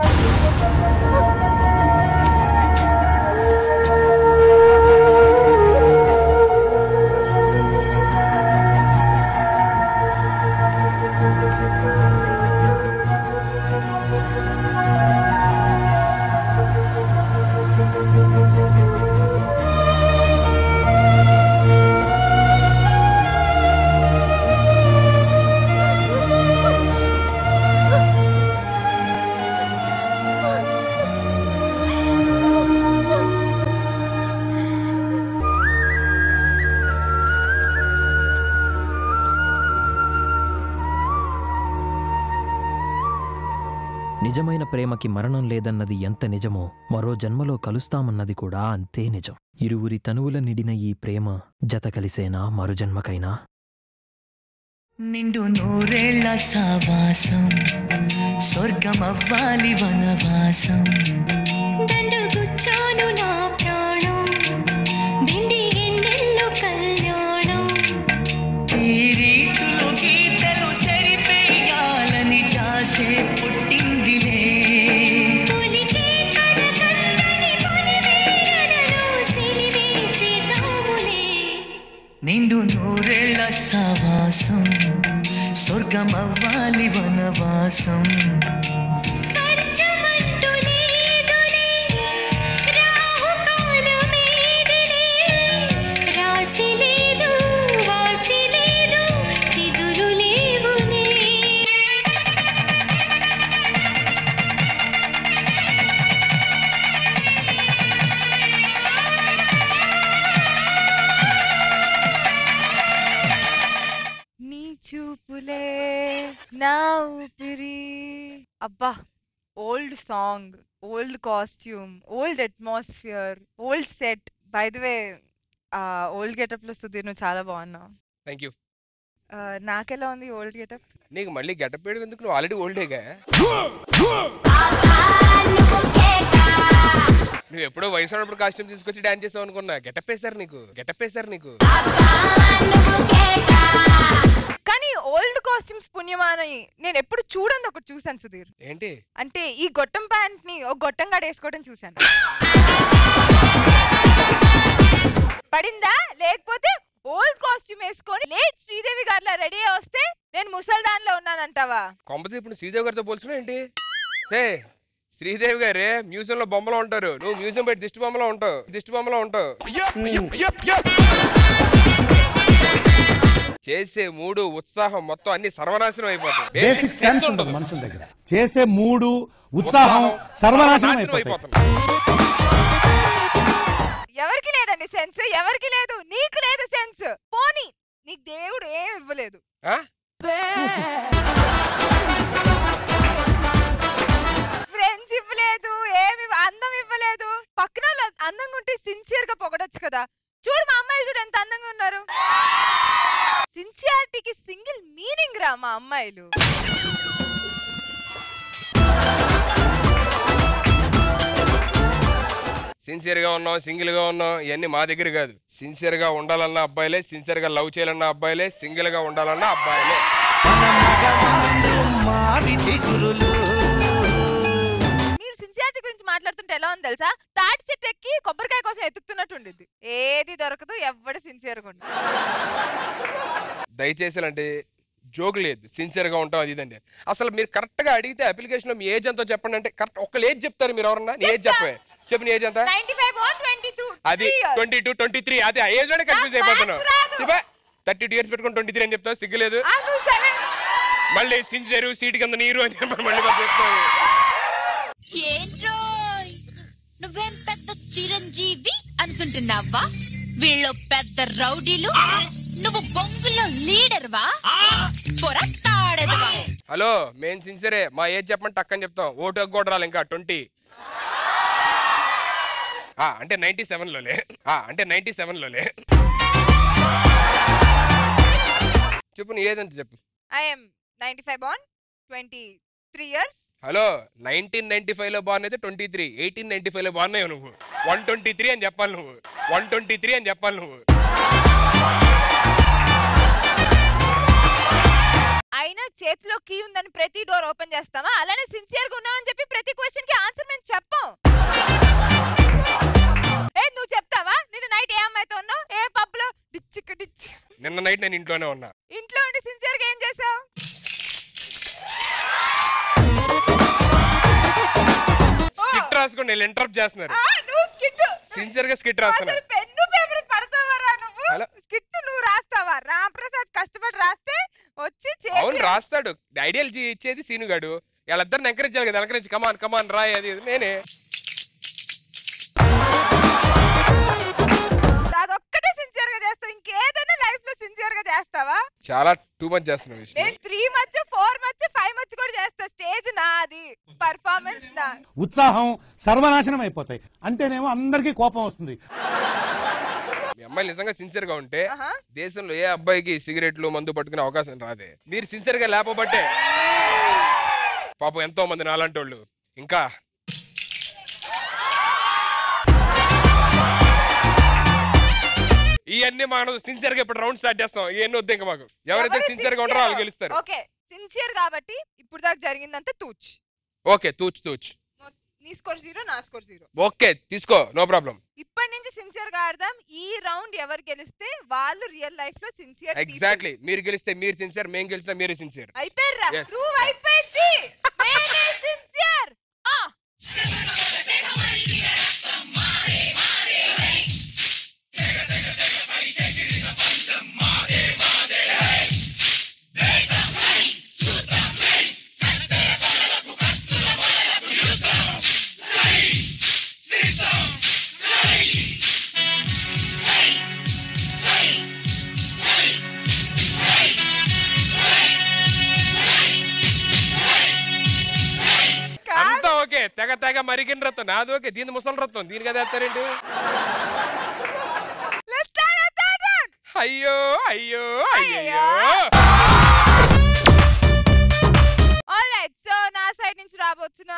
నిజమైన ప్రేమకి మరణం లేదన్నది ఎంత నిజమో మరో జన్మలో కలుస్తామన్నది కూడా అంతే నిజం ఇరువురి తనువుల నిడిన ఈ ప్రేమ జత కలిసేనా మరు జన్మకైనా నిండు నూరేళ్ల సావాసం స్వర్గమవ్వాలి వనవాసం దండగుచ్చాను నా ప్రాణం దిండి ఎన్నెల్లు కళ్యాణం ఈ రీతులు గీతలు సరిపేయాలని జాసే పుట్టిందిలే తొలికే కలకందని పొలిమేరలలో సిలివే చేద్దాములే నిండు నూరేళ్ల సావాసం స్వర్గమవ్వాలి వనవాసం పంచమంటూ లేదులే రాహుకాలమేదిలే రాసి లేదు వాసి లేదు తిదురు లేవునే నీ చూపులే నా ఊపిరి అబ్బా old song old costume old atmosphere old set by the way old getup లో సుధీర్ నువ్వు చాలా బాగున్నావు థ్యాంక్ యూ ఆ, నాకెలా ఉంది ఓల్డ్ గెటప్ నీకు మళ్ళీ గెటప్ వేయడం ఎందుకు నువ్వు ఆల్రెడీ ఓల్డేగా నువ్వు ఎప్పుడో వయసు ఉన్నప్పుడు కాస్ట్యూమ్ తీసుకొచ్చి డాన్స్ చేసావు అనుకున్నా గెటప్ వేశారు నీకు గెటప్ వేశారు నీకు కానీ ఓల్డ్ కాస్ట్యూమ్స్ పుణ్యమాని నేను ఎప్పుడు చూడండి ఒకటి చూసాను సుధీర్ ఏంటి అంటే ఈ గొట్టం ప్యాంట్ ని ఒక గొట్టంగా వేసుకోవడం చూసాను పడిందా లేకపోతే ఓల్డ్ కాస్ట్యూమ్ వేసుకొని లేట్ శ్రీదేవి గారిలా రెడీ అయ్యి వస్తే నేను ముసల్దాన్లో ఉన్నానంటావా కొంపతి ఇప్పుడు శ్రీదేవి గారితో పోల్చుకున్నా ఏంటి ఏ శ్రీదేవి గారే మ్యూజియం లో బొమ్మలో ఉంటారు నువ్వు మ్యూజియం పెట్టి దిష్టి బొమ్మలో ఉంటావు దిష్టి బొమ్మలో ఉంటావు చేసే మూడు ఉత్సాహం మొత్తం అన్ని సర్వనాశనం అయిపోతాయి బేసిక్ సెన్స్ ఉంటుంది మనుషుల దగ్గర చేసే మూడు ఉత్సాహం సర్వనాశనం అయిపోతాయి ఎవరికి లేదండి సెన్స్ ఎవరికి లేదు నీకు లేదు సెన్స్ పోనీ నీకు దేవుడు ఏం ఇవ్వలేదు ఆ? ఫ్రెండ్స్ ఇవ్వలేదు ఏమి ఇవ్వ- అందం ఇవ్వలేదు పక్కన వాళ్ళు అందంగా ఉంటే సిన్సియర్ గా పొగడొచ్చు కదా చూడు మా అమ్మాయిలు చూడు ఎంత అందంగా ఉన్నారు సిన్సియారిటీకి సింగిల్ మీనింగ్ రా మా అమ్మాయిలు సిన్సియర్ గా ఉన్నాం సింగిల్ గా ఉన్నాం ఇవన్నీ మా దగ్గర కాదు సిన్సియర్ గా ఉండాలన్న అబ్బాయిలే సిన్సియర్ గా లవ్ చేయాలన్న అబ్బాయిలే సింగిల్ గా ఉండాలన్న అబ్బాయిలే మారి చిగురులు మీరు సిన్సియారిటీ గురించి మాట్లాడుతుంటే ఎలా ఉంది తెలుసా తాటి చెట్టు ఎక్కి కొబ్బరికాయ కోసం ఎత్తుకుతున్నట్టు ఉండిద్ది ఏది దొరకదు ఎవడు సిన్సియర్గా ఉండదు దయచేసి అంటే జోక్ లేదు సిన్సియర్ గా ఉంటాం అది ఇదండి అసలు మీరు కరెక్ట్ గా అడిగితే అప్లికేషన్ లో మీ ఏజ్ ఎంతో చెప్పండి అంటే కరెక్ట్ ఒక్క ఏజ్ చెప్తారు మీరు ఎవరన్నా నీ ఏజ్ చెప్పే చెప్పు నీ ఏజ్ ఎంత నైన్టీ ఫైవ్ ట్వంటీ టూ అది ట్వంటీ టూ ట్వంటీ త్రీ అదే ఆ ఏజ్ లోనే కన్ఫ్యూజ్ అయిపోతున్నావు చెప్పా థర్టీ టూ ఇయర్స్ పెట్టుకుని ట్వంటీ త్రీ అని చెప్తావు సిగ్గులేదు మళ్ళీ సిన్సియర్ సీట్ కింద నీరు అని చెప్పి మళ్ళీ మాకు చెప్తావు ఏంట్రోయ్ నువ్వేం పెద్ద చిరంజీవి అనుకుంటున్నావా వీళ్ళు పెద్ద రౌడీలు నువ్వు బొంగులో లీడర్ వా పొరతాడదువా హలో మేము సిన్సియరే మా ఏజ్ చెప్పండి టక్కని చెప్తాం ఓటు కూడా రాలి ఇంకా ట్వంటీ అంటే నైన్టీ సెవెన్లోలే అంటే నైన్టీ సెవెన్లోలే చెప్పు నీ ఏదంత చెప్పు I'm ninety five born twenty three years hello nineteen ninety five లో బాగున్ అయితే twenty three eighteen ninety five లో బాగున్నావు నువ్వు వన్ ట్వంటీ త్రీ అని చెప్పాలి నువ్వు వన్ ట్వంటీ త్రీ అని చెప్పాలి నువ్వు అయినా చేతిలో కీ ఉందని ప్రతి డోర్ ఓపెన్ చేస్తామా అలానే సిన్సియర్ గా ఉన్నామని చెప్పి ప్రతి క్వశ్చన్ కి ఆన్సర్ మేము చెప్పం ఏ నువ్వు చెప్తావా నిన్న నైట్ ఏ అమ్మాయితో ఉన్నావు ఏ పబ్ లో డిచ్చిక్ డిచ్ నిన్న నైట్ నేను ఇంట్లోనే ఉన్నా ఇంట్లో ఉండి సిన్సియర్ గా ఏం చేసావు స్కిట్ రాసుకొని నేను ఇంటరప్ట్ చేస్తున్నారు నువ్వు స్కిట్ సిన్సియర్ గా స్కిట్ రాస్తున్నారు పెన్ను పేపర్ పడతావరా నువ్వు హలో స్కిట్ నువ్వు రాస్తావా రాంప్రసాద్ కష్టపడి రాస్తే వచ్చి అవును చేసి రాస్తాడు ఐడియల్ ఇచ్చేది సీనుగాడు వాళ్ళిద్దరిని ఎంకరేజ్ చేయాలి కదా ఎంకరేజ్ కమాన్ కమాన్ రాయ్ అది ఇది. నేనే అదొక్కటే సిన్సియర్ గా చేస్తావు ఇంకేదైనా లైఫ్ లో సిన్సియర్ గా చేస్తావా చాలా టూ మచ్ చేస్తున్నావు విష్ణు నేను త్రీ మధ్య ఫోర్ మధ్య ఫైవ్ మధ్య కూడా చేస్తా స్టేజ్ నాది పర్ఫార్మెన్స్ నా ఉత్సాహం సర్వనాశనం అయిపోతాయి అంటేనేమో అందరికీ కోపం వస్తుంది మీ అమ్మాయి నిజంగా సిన్సియర్ గా ఉంటే ఆహా. దేశంలో ఏ అబ్బాయికి సిగరెట్లు మందు పట్టుకునే అవకాశం రాదే మీరు సిన్సియర్ గా లేకపోబట్టే పాపం ఎంతో మంది నాలాంటి వాళ్ళు ఇంకా ఇవన్నీ మనం సిన్సియర్ గా ఇప్పుడు రౌండ్ స్టార్ట్ చేస్తాం ఇవన్నీ వద్దు ఇంకా మాకు ఎవరైతే ఎవరు సిన్సియర్ గా ఉంటారో వాళ్ళు గెలుస్తారు ఓకే సిన్సియర్ కాబట్టి ఇప్పుడు దాకా జరిగిందంతా తూచ్ ఓకే తూచ్ తూచ్ నీ స్కోర్ జీరో నా స్కోర్ జీరో ఓకే తీసుకో నో ప్రాబ్లం ఇప్పటి నుంచి సిన్సియర్ గా ఆడదాం ఈ రౌండ్ ఎవరు గెలిస్తే వాళ్ళు రియల్ లైఫ్ లో సిన్సియర్ ఎగ్జాక్ట్లీ మీరు గెలిస్తే మీరు సిన్సియర్ మేము గెలిచినా మీరే సిన్సియర్ అయిపోయారా Yes. ప్రూవ్ అయిపోయింది నేనే సిన్సియర్ అంతా ఓకే తెగ తెగ మరిగిన రత్తం నాది ఓకే దీని ముసలి రత్తం దీనికి అది వేస్తారేంటి అయ్యో అయ్యో అయ్యో ఆల్రైట్ సో నా సైడ్ నుంచి రాబోతున్న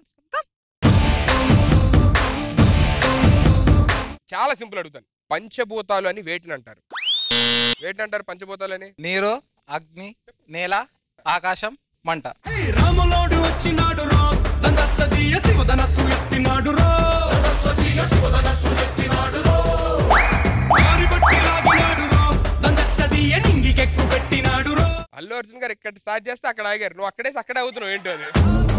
చాలా సింపుల్ అడుగుతాను పంచభూతాలు అని వేటిని అంటారు వేటిని అంటారు పంచభూతాలు అని నీరు అగ్ని నేల ఆకాశం మంట రాములోడు వచ్చినాడు రో నందసదీయ శివధనస్సు ఎత్తినాడు రో మారి బట్టి లాగినాడు రో నందసదీయ నింగికెక్కు పెట్టినాడు రో అల్లు అర్జున్ గారు ఇక్కడ స్టార్ట్ చేస్తే అక్కడ ఆగారు నువ్వు అక్కడేసి అక్కడే అవుతున్నావు ఏంటో అది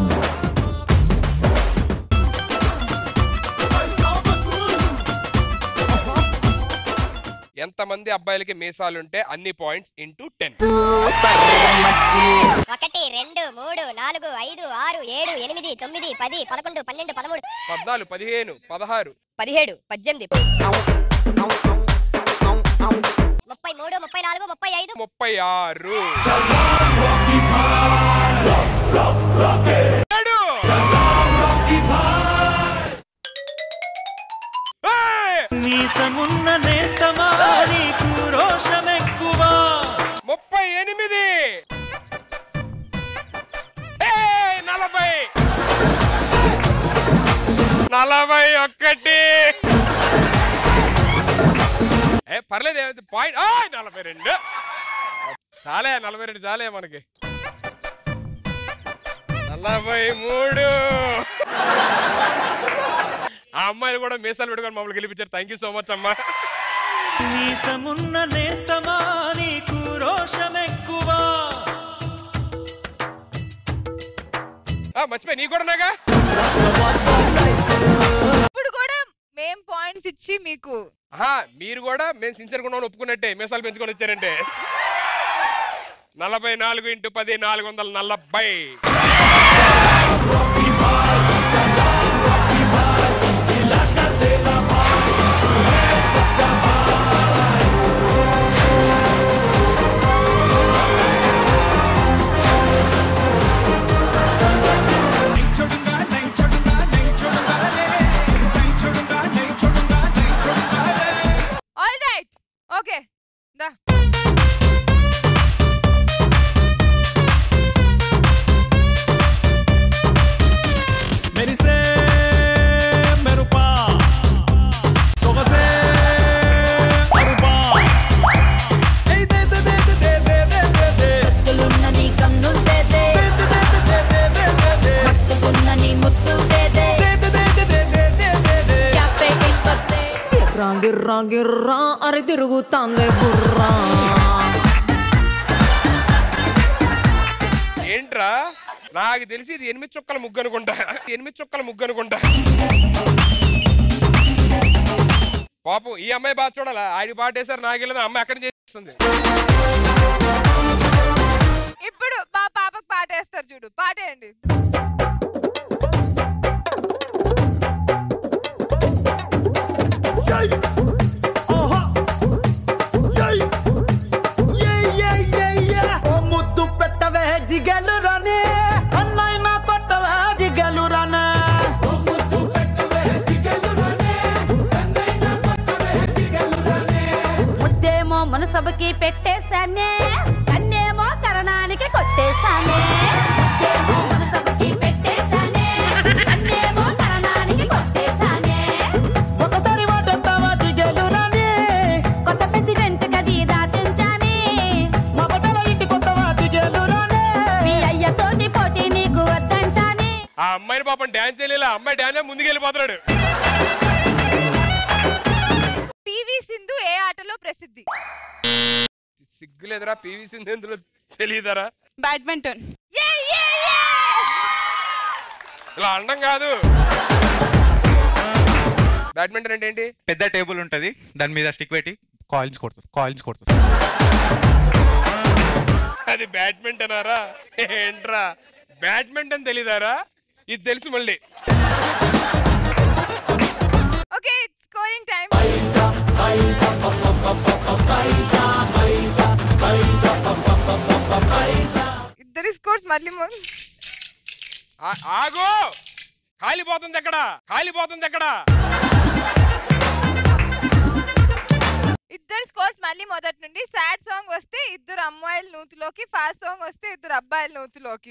ఎంతమంది అబ్బాయిలకి మీసాలుంటే అన్ని పాయింట్స్ ఇంటూ టెన్ ఒకటి రెండు మూడు నాలుగు ఐదు ఆరు ఏడు ఎనిమిది తొమ్మిది పది పదకొండు పన్నెండు పదమూడు పద్నాలుగు పదిహేను పదహారు పదిహేడు పద్దెనిమిది ముప్పై మూడు ముప్పై నాలుగు ముప్పై ఐదు ముప్పై ఆరు మీసమున్న నేస్తమా నీకు రోషమెక్కువ ముప్పై ఎనిమిది ఏయ్, నలభై నలభై ఒక్కటి ఏ పర్లేదు ఏమైంది పాయింట్ నలభై రెండు చాలే నలభై రెండు చాలే మనకి నలభై మూడు అమ్మాయిలు కూడా మీసాలు పెట్టుకొని మమ్మల్ని గెలిపించారు థ్యాంక్ యూ సో మచ్ అమ్మా మీసమున్న నేస్తమా నీకు రోషమెక్కువా ఆ, మర్చిపోయి నీ కూడా నాగా ఇప్పుడు కూడా మేం పాయింట్స్ ఇచ్చి మీకు ఆహా, మీరు కూడా మేము సిన్సియర్ గా ఉన్నామని ఒప్పుకున్నట్టే మీసాలు పెంచుకొని వచ్చారంటే నలభై నాలుగు ఇంటూ పది నాలుగు వందల నలభై ఆల్ రైట్ ఓకే దా మెరిసే మెరుపా సొగసే అరుపా ఏయ్ దే దే దే దే దే దే దే దే కత్తులున్న నీ కన్నులు తేదే మత్తుకున్న నీ ముత్తు తేదే క్యాపే ఇప్పతే గిర్రా గిర్రా గిర్రా అరి తిరుగుతాందే బుర్రా ఏంట్రా నాకు తెలిసి ఇది ఎనిమిది చుక్కల ముగ్గు అనుకుంటా ఎనిమిది చుక్కల ముగ్గు అనుకుంటా పాపం ఈ అమ్మాయి బాగా చూడాలా ఆడి పాట వేసారు నాగెళ్ళదు అమ్మాయి అక్కడ చేస్తుంది ఇప్పుడు మా పాపకు పాట వేస్తారు చూడు పాట వేయండి ముద్దు పెట్టవే జిగలు రానే అన్నైనా కొట్టవే జిగలు రానే ముద్దేమో మనసభకి పెట్టేశానే కన్నేమో కరణానికి కొట్టేశానే ముద్దేమో మనసభకి పెట్టేశానే కన్నేమో కరణానికి కొట్టేశానే ఒకసారి వాటెత్తావా జిగలు రానే కొత్త ప్రెసిడెంట్ కది దాచించానే మా బట్టల ఇంటి కొత్తవా జిగలు రానే మీ అయ్యతోటి పోటీ నీకు వద్దంటానే ఆ అమ్మాయిని పాపం డాన్స్ చేయలేదు అమ్మాయి డాన్స్ ముందుకు వెళ్ళిపోతున్నాడు పివి సింధు ఏ ఆటలో ప్రసిద్ధి సిగ్గులేదురా పివి సింధు ఎందులో తెలియదరా బ్యాడ్మింటన్ ఇలా అండం కాదు బ్యాడ్మింటన్ అంటే ఏంటి పెద్ద టేబుల్ ఉంటది దాని మీద స్టిక్ పెట్టి కాయిన్స్ కొడుతుంది కాయిన్స్ కొడుతుంది అది బ్యాడ్మింటన్ ఆరా ఏంట్రా బ్యాడ్మింటన్ తెలీదారా ఇది తెలుసు మళ్ళీ ఓకే స్కోరింగ్ టైం ఇద్దరి స్కోర్స్ మళ్ళీ మొ- ఆ- ఆగు కాలిపోతుంది ఎక్కడ కాలిపోతుంది ఎక్కడ ఇద్దరు స్కోర్స్ మళ్ళీ మొదటి నుండి సాడ్ సాంగ్ వస్తే ఇద్దరు అమ్మాయిల నూతులోకి ఫాస్ట్ సాంగ్ వస్తే ఇద్దరు అబ్బాయిల నూతులోకి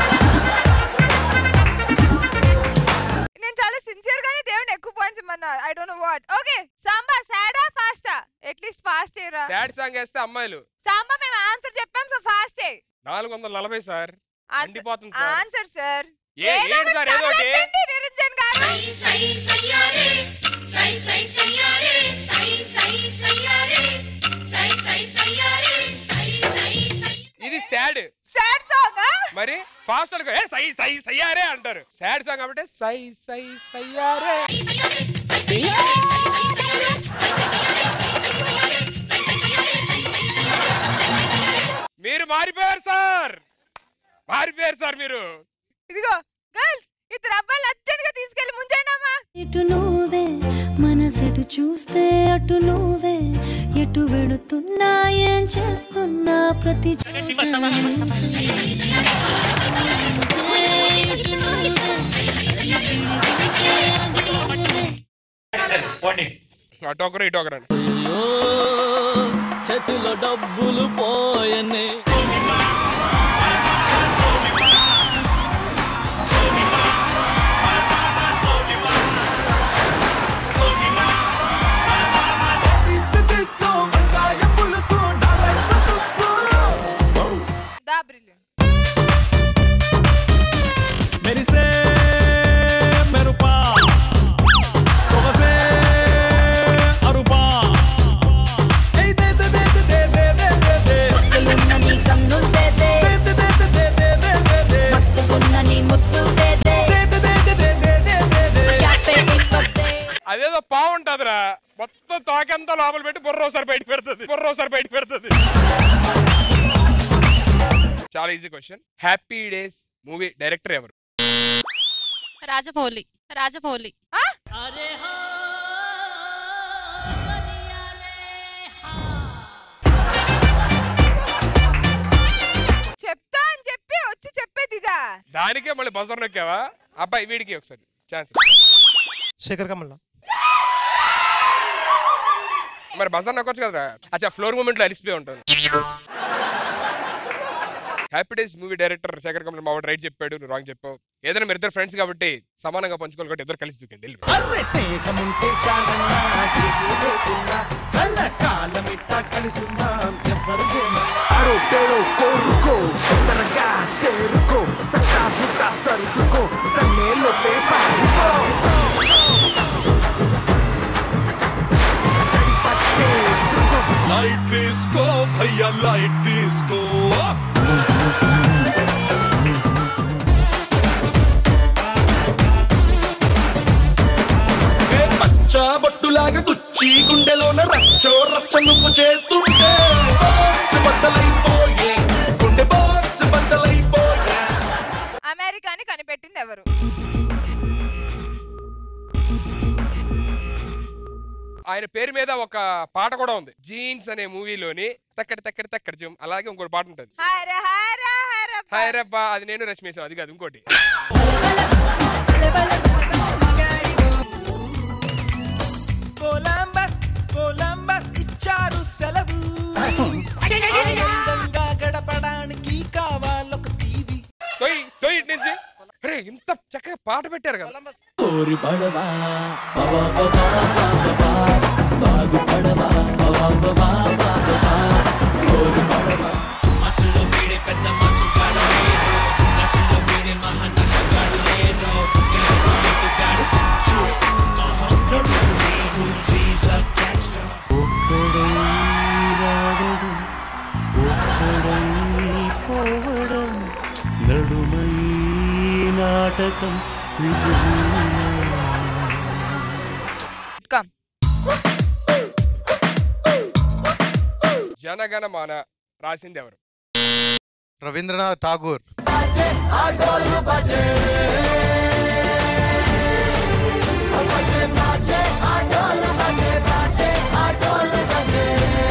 నేను చాలా సిన్సియర్ గానే దేవుని ఎక్కువ పాయింట్స్ ఇమ్మన్నా I don't know what okay Samba సాడా ఫాస్టా అట్లీస్ట్ ఫాస్ట్ ఏరా సాడ్ సాంగ్ వేస్తే అమ్మాయిలు సాంబా మేము ఆన్సర్ చెప్పాం సో ఫాస్ట్ ఏ నాలుగు వందల నలభై సార్ మండిపోతుంది సార్ ఆన్సర్ సార్ ఏ- ఏంటి సార్ ఏదో ఒకటి నిరంజన్ గారు ఇది సాడ్ సాడ్ సాంగ్ మరి ఫాస్ట్ అనుకో ఏ సై సై సయ్యారే అంటారు సాడ్ సాంగ్ కాబట్టి సై సై సయ్యారే మీరు మారిపోయారు సార్ మారిపోయారు సార్ మీరు ఇదిగో గర్ల్స్ ఇద్దరు అబ్బాయిలు అర్జెంట్ గా తీసుకెళ్లి ముంచేయండమ్మా ఇటు నువ్వే మనసెటు చూస్తే అటు నువ్వే ఎటు వెడుతున్నా ఏం చేస్తున్నా ప్రతి అటు ఒకరు ఇటు ఒకరు అండి చేతిలో డబ్బులు పోయనే దా బ్రిలియంట్ మెరిసే మెరుపా అదేదో పావు ఉంటదిరా మొత్తం తోకంతా లోపల పెట్టి బుర్ర ఒకసారి బయట పెడుతుంది బుర్ర ఒకసారి బయట పెడుతుంది చాలా easy question happy days movie director ఎవరు రాజమౌళి రాజమౌళి చెప్తా అని చెప్పి వచ్చి చెప్పేది ఇదా దానికే మళ్ళీ బజర్ నొక్కావా అబ్బాయి వీడికి ఒకసారి ఛాన్స్ శేఖర్ కమల్ మరి బజర్ నొక్కొచ్చు కదా అచ్చా ఫ్లోర్ మూమెంట్ లో అలిసిపోయి ఉంటాను happy days movie director Sekhar Kamal మావాడు రైట్ చెప్పాడు నువ్వు రాంగ్ చెప్పావు ఏదైనా మీరు ఇద్దరు ఫ్రెండ్స్ కాబట్టి సమానంగా పంచుకోవాలి కాబట్టి ఇద్దరు కలిసి దూకండి వెళ్ళి. అర్రె స్నేహముంటే చాలన్నా తిరిగి లేకున్నా కళ్ళ కాలమిట్ట కలిసుందాం ఎవ్వరు ఆడో టేడో కోరుకో తొందరగా తేరుకో తట్టా పుట్టా సరుకుకో తన్నేలో పేపారుకో లైట్ తీసుకో భయ్యా లైట్ తీసుకో పచ్చ బొట్టులాగా గుచ్చి గుండెలోన రచ్చో రచ్చ నువ్వు చేస్తుంటే బాక్స్ బద్దలైపోయే గుండె బాక్స్ బద్దలైపోయే అమెరికాని కనిపెట్టింది ఎవరు ఆయన పేరు మీద ఒక పాట కూడా ఉంది జీన్స్ అనే మూవీలోని తక్కడి తక్కడి తక్కడి జుమ్ అలాగే ఇంకోటి పాట ఉంటుంది హర హర హర హాయ్ రబ్బా అది నేను రష్మేశం అది కాదు ఇంకోటి కొలంబస్ కొలంబస్ ఇచ్చారు సెలవు ఆనందంగా గడపడానికి కావాలొక టీవీ తొయ్ తొయ్ ఇటు నుంచి అరే ఇంత చక్కగా పాట పెట్టారు కదా ఓరి పడవా పవా పవా పవా బాగు పడవా పవా పవా పవా ఓరి పడవా అసలు వీడే పెద్ద మసుగాడు లేరు అసలు వీడే మహానగాడు లేరు గాడు ఒక్కడై రావడం ఒక్కడై పోవడం నడుమై నాటకం కమ్ జనగణమాన రాసింది ఎవరు రవీంద్రనాథ్ ఠాగూర్ ఆటోలు బజే బజే బాజే ఆటోలు బజే బాజే ఆటోలు బజే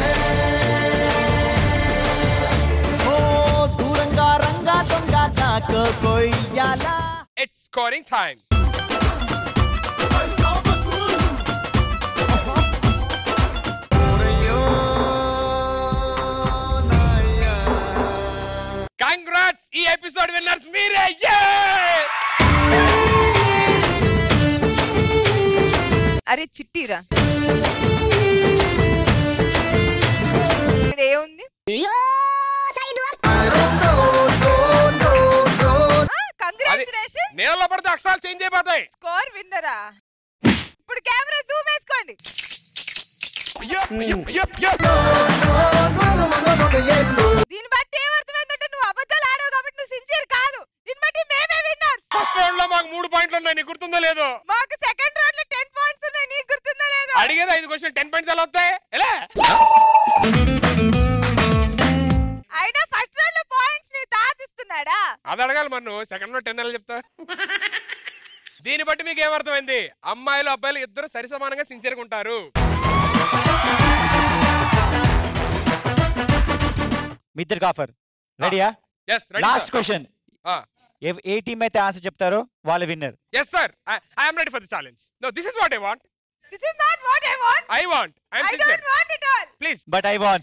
ఓ దూరంగా రంగా దొంగ నాకు కొయ్యాలా ఇట్స్ స్కోరింగ్ టైం కంగ్రాట్స్ ఈ ఎపిసోడ్ విన్నర్స్ మీరే అరే చిట్టిరా ఇక్కడ ఏముంది కంగ్రాచులేషన్ నీళ్ళలో పడితే అక్షరాలు చేంజ్ అయిపోతాయి స్కోర్ విన్నరా ఇప్పుడు కెమెరా జూమ్ వేసుకోండి దీన్ని బట్టి ఏమర్థమైందంటే నువ్వు అబద్ధాలు ఆడావు కాబట్టి నువ్వు సిన్సియర్ కాదు దీన్ని బట్టి మేమే విన్నర్ ఫస్ట్ రౌండ్ లో మాకు మూడు పాయింట్లు ఉన్నాయి నీకు గుర్తుందో లేదో మాకు సెకండ్ రౌండ్ లో టెన్ పాయింట్స్ ఉన్నాయి నీకు గుర్తుందా లేదా అడిగేది ఐదు క్వశ్చన్ టెన్ పాయింట్స్ ఎలా వస్తాయి ఎలా అయినా ఫస్ట్ రౌండ్ లో పాయింట్స్ నీ తాతిస్తున్నాడా అది అడగాలి మరి నువ్వు సెకండ్ లో టెన్ ఎలా చెప్తా దీన్ని బట్టి మీకు ఏమర్థమైంది అమ్మాయిలు అబ్బాయిలు ఇద్దరు సరి సమానంగా సిన్సియర్గా ఉంటారు మీ ఇద్దరికి ఆఫర్ రెడీయా Yes, ready, last sir. Question Ah. ఏ టీం అయితే ఆన్సర్ చెప్తారో వాళ్ళ winner yes sir I am ready for the challenge no this is what I want this is not what I want I want I am I sincere don't want it all please but I want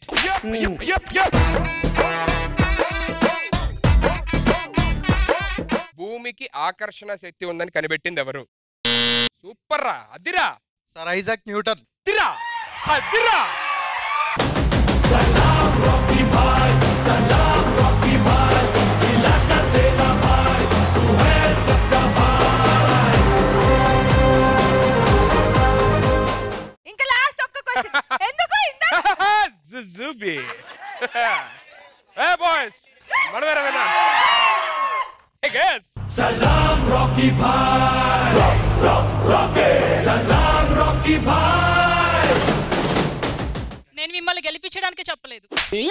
భూమికి ఆకర్షణ శక్తి ఉందని కనిపెట్టింది ఎవరు super రా అదిరా sir Isaac Newton అదిరా అదిరా ఇంకా లాస్ట్ ఒక్క క్వశ్చన్ ఎందుకు ఇంత జుజుబి ఏ బాయ్స్ మనమేరా విన్నా ఏ girls Salam Rocky Pie. Rock, rock, rocky. Salam Rocky Rocky భాయ్ నేను మిమ్మల్ని గెలిపించడానికి చెప్పలేదు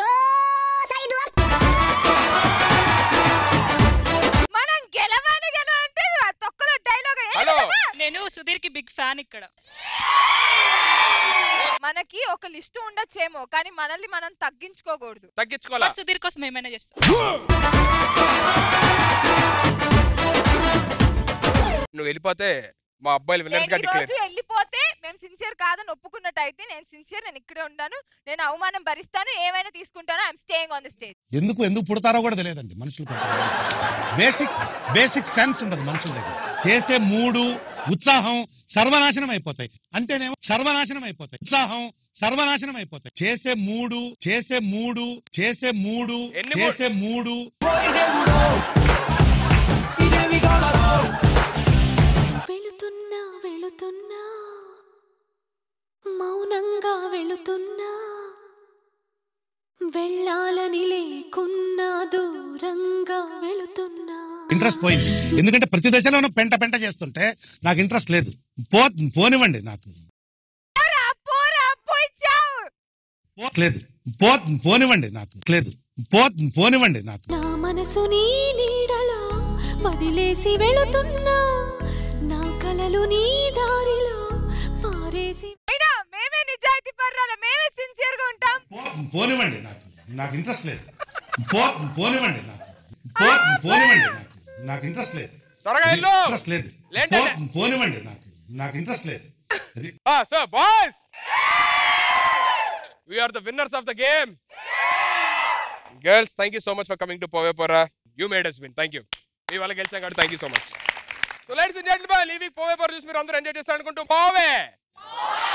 మనం గెలవాలి గెలవాలంటే తొక్కలో డైలాగ్ హలో. నేను సుధీర్కి బిగ్ ఫ్యాన్ ఇక్కడ మనకి ఒక లిస్ట్ ఉండొచ్చేమో కానీ మనల్ని మనం తగ్గించుకోకూడదు తగ్గించుకోవాలా మరి సుధీర్ కోసం ఏమైనా చేస్తా నువ్వు వెళ్ళిపోతే మా అబ్బాయిలు విన్నర్స్ గా నేను ఈ డిక్లేర్ రోజు వెళ్ళిపోతే మేము సిన్సియర్ కాదని ఒప్పుకున్నట్టయితే నేను సిన్సియర్ నేను ఇక్కడే ఉంటాను నేను అవమానం భరిస్తాను ఏమైనా తీసుకుంటాను I'm staying on the stage ఎందుకు ఎందుకు పుడతారో కూడా తెలియదండి మనుషులకు బేసిక్ బేసిక్ సెన్స్ ఉండదు మనుషుల దగ్గర చేసే మూడు ఉత్సాహం సర్వనాశనం అయిపోతాయి అంటేనేమో సర్వనాశనం అయిపోతాయి ఉత్సాహం సర్వనాశనం అయిపోతాయి చేసే మూడు చేసే మూడు చేసే మూడు ఎన్ని చేసే మూడు వెళుతున్నా వెళుతున్నా మౌనంగా వెళుతున్నా వెళ్ళాలని లేకున్నా దూరంగా వెళుతున్నా ఇంట్రెస్ట్ పోయింది ఎందుకంటే ప్రతి దశలోనూ పెంట పెంట చేస్తుంటే నాకు ఇంట్రెస్ట్ లేదు పో పోనివ్వండి నాకు పో- లేదు పో పోనివ్వండి నాకు లేదు పో పోనివ్వండి నాకు నా మనసు నీ నీడలో వదిలేసి వెళుతున్నా నా కలలు నీ దారిలో పారేసి అయినా మేమే నిజాయితీ పర్రాల మేమే సిన్సియర్ గా ఉంటాం పోనివ్వండి నాకు నాకు ఇంట్రెస్ట్ లేదు పో పోనివ్వండి నాకు పో పోనివ్వండి నాకు నాకు ఇంట్రెస్ట్ లేదు త్వరగా వెళ్ళు. ఇంట్రెస్ట్ లేదు లేట్ పో అయింది. పోనివ్వండి నాకు నాకు ఇంట్రెస్ట్ లేదు so boys we are the winners of the game girls thank you so much for coming to povepora you made us win thank you మీ వల్ల గెలిచాం కాబట్టి thank you so much so lights gentlemen ఈ week పోవే చూసి మీరు అందరూ enjoy చేస్తారు అనుకుంటూ పోవే